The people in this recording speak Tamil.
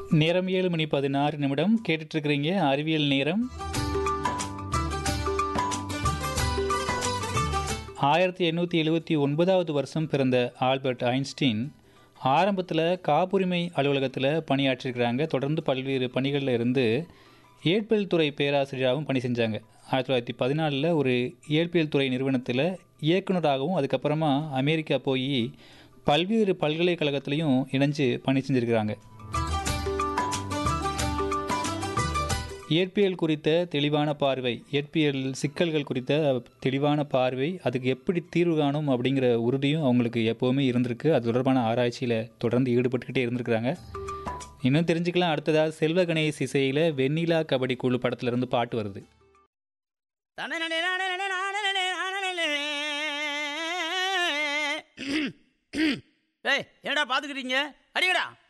நேரம் ஏழு மணி பதினாறு நிமிடம் கேட்டுட்டு இருக்கிறீங்க அறிவியல் நேரம் ஆயிரத்தி எண்ணூற்றி எழுபத்தி ஒன்பதாவது வருஷம் பிறந்த ஆல்பர்ட் ஐன்ஸ்டீன் ஆரம்பத்தில் காப்புரிமை அலுவலகத்தில் பணியாற்றிருக்கிறாங்க தொடர்ந்து பல்வேறு பணிகளில் இருந்து இயற்பியல் துறை பேராசிரியராகவும் பணி செஞ்சாங்க ஆயிரத்தி தொள்ளாயிரத்தி பதினாலில் ஒரு இயற்பியல் துறை நிறுவனத்தில் இயக்குனராகவும் அதுக்கப்புறமா அமெரிக்கா போய் பல்வேறு பல்கலைக்கழகத்திலையும் இணைஞ்சு பணி செஞ்சுருக்கிறாங்க இயற்பியல் குறித்த தெளிவான பார்வை இயற்பியல் சிக்கல்கள் குறித்த தெளிவான பார்வை அதுக்கு எப்படி தீர்வு காணும் அப்படிங்கிற உறுதியும் அவங்களுக்கு எப்போவுமே இருந்திருக்கு அது தொடர்பான ஆராய்ச்சியில் தொடர்ந்து ஈடுபட்டுக்கிட்டே இருந்திருக்கிறாங்க இன்னும் தெரிஞ்சுக்கலாம் அடுத்ததாக செல்வ கணேஷ் இசையில் வெண்ணிலா கபடி குழு படத்துல இருந்து பாட்டு வருது ஏய் என்னடா பாத்துக்கிறீங்க அடிங்கடா